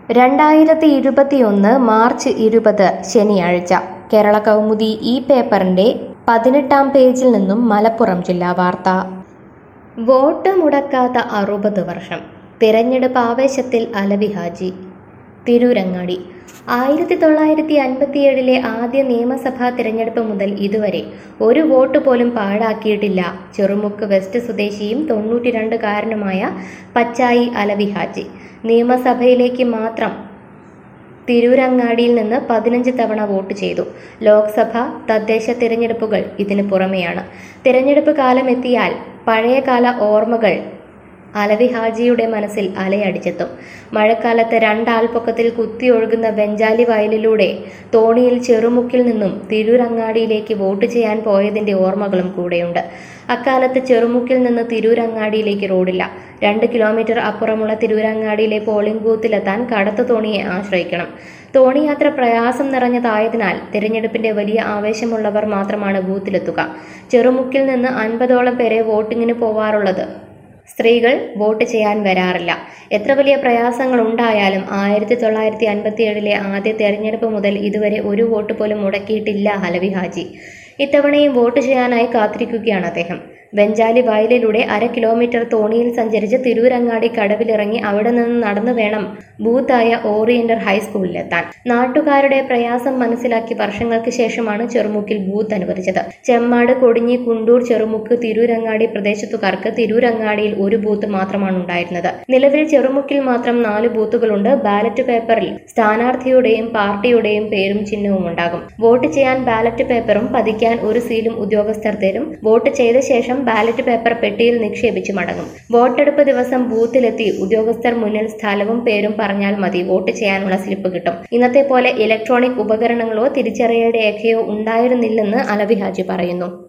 രണ്ടായിരത്തി ഇരുപത്തിയൊന്ന് മാർച്ച് ഇരുപത് ശനിയാഴ്ച കേരള കൗമുദി ഈ പേപ്പറിന്റെ പതിനെട്ടാം പേജിൽ നിന്നും മലപ്പുറം ജില്ലാ വാർത്ത വോട്ട് മുടക്കാത്ത അറുപത് വർഷം തിരഞ്ഞെടുപ്പ് ആവേശത്തിൽ അലവി ഹാജി തിരൂരങ്ങാടി ആയിരത്തി തൊള്ളായിരത്തി അൻപത്തിയേഴിലെ ആദ്യ നിയമസഭാ തിരഞ്ഞെടുപ്പ് മുതൽ ഇതുവരെ ഒരു വോട്ട് പോലും പാഴാക്കിയിട്ടില്ല ചെറുമുക്ക് വെസ്റ്റ് സ്വദേശിയും തൊണ്ണൂറ്റിരണ്ടുകാരനുമായ പച്ചായി അലവി ഹാജി നിയമസഭയിലേക്ക് മാത്രം തിരൂരങ്ങാടിയിൽ നിന്ന് പതിനഞ്ച് തവണ വോട്ട് ചെയ്തു ലോക്സഭ തദ്ദേശ തിരഞ്ഞെടുപ്പുകൾ ഇതിനു പുറമെയാണ് തിരഞ്ഞെടുപ്പ് കാലം എത്തിയാൽ പഴയകാല ഓർമ്മകൾ അലവി ഹാജിയുടെ മനസ്സിൽ അലയടിച്ചെത്തും മഴക്കാലത്ത് രണ്ടാൽപ്പൊക്കത്തിൽ കുത്തിയൊഴുകുന്ന വെഞ്ചാലി വയലിലൂടെ തോണിയിൽ ചെറുമുക്കിൽ നിന്നും തിരൂരങ്ങാടിയിലേക്ക് വോട്ട് ചെയ്യാൻ പോയതിന്റെ ഓർമ്മകളും കൂടെയുണ്ട് അക്കാലത്ത് ചെറുമുക്കിൽ നിന്ന് തിരൂരങ്ങാടിയിലേക്ക് റോഡില്ല രണ്ട് കിലോമീറ്റർ അപ്പുറമുള്ള തിരൂരങ്ങാടിയിലെ പോളിംഗ് ബൂത്തിലെത്താൻ കടത്തു തോണിയെ ആശ്രയിക്കണം തോണിയാത്ര പ്രയാസം നിറഞ്ഞതായതിനാൽ തിരഞ്ഞെടുപ്പിന്റെ വലിയ ആവേശമുള്ളവർ മാത്രമാണ് ബൂത്തിലെത്തുക ചെറുമുക്കിൽ നിന്ന് അൻപതോളം പേരെ വോട്ടിങ്ങിന് പോവാറുള്ളത് സ്ത്രീകൾ വോട്ട് ചെയ്യാൻ വരാറില്ല എത്ര വലിയ പ്രയാസങ്ങൾ ഉണ്ടായാലും ആയിരത്തി തൊള്ളായിരത്തി അൻപത്തി ഏഴിലെ ആദ്യ തെരഞ്ഞെടുപ്പ് മുതൽ ഇതുവരെ ഒരു വോട്ട് പോലും മുടക്കിയിട്ടില്ല ഹലവി ഹാജി ഇത്തവണയും വോട്ട് ചെയ്യാനായി കാത്തിരിക്കുകയാണ് അദ്ദേഹം വെഞ്ചാലി വയലിലൂടെ അര കിലോമീറ്റർ തോണിയിൽ സഞ്ചരിച്ച് തിരൂരങ്ങാടി കടവിലിറങ്ങി അവിടെ നിന്ന് നടന്നു വേണം ബൂത്തായ ഓറിയന്റൽ ഹൈസ്കൂളിലെത്താൻ നാട്ടുകാരുടെ പ്രയാസം മനസ്സിലാക്കി വർഷങ്ങൾക്ക് ശേഷമാണ് ചെറുമുക്കിൽ ബൂത്ത് അനുവദിച്ചത് ചെമ്മാട് കൊടിഞ്ഞി കുണ്ടൂർ ചെറുമുക്ക് തിരൂരങ്ങാടി പ്രദേശത്തുകാർക്ക് തിരൂരങ്ങാടിയിൽ ഒരു ബൂത്ത് മാത്രമാണ് ഉണ്ടായിരുന്നത് നിലവിൽ ചെറുമുക്കിൽ മാത്രം നാല് ബൂത്തുകളുണ്ട് ബാലറ്റ് പേപ്പറിൽ സ്ഥാനാർത്ഥിയുടെയും പാർട്ടിയുടെയും പേരും ചിഹ്നവും ഉണ്ടാകും വോട്ട് ചെയ്യാൻ ബാലറ്റ് പേപ്പറും പതിക്കാൻ ഒരു സീലും ഉദ്യോഗസ്ഥർ തരും വോട്ട് ചെയ്ത ശേഷം ബാലറ്റ് പേപ്പർ പെട്ടിയിൽ നിക്ഷേപിച്ച് മടങ്ങും വോട്ടെടുപ്പ് ദിവസം ബൂത്തിലെത്തി ഉദ്യോഗസ്ഥർ മുന്നിൽ സ്ഥലവും പേരും പറഞ്ഞാൽ മതി വോട്ട് ചെയ്യാനുള്ള സ്ലിപ്പ് കിട്ടും ഇന്നത്തെ പോലെ ഇലക്ട്രോണിക് ഉപകരണങ്ങളോ തിരിച്ചറിയൽ രേഖയോ ഉണ്ടായിരുന്നില്ലെന്ന് അലവി ഹാജി പറയുന്നു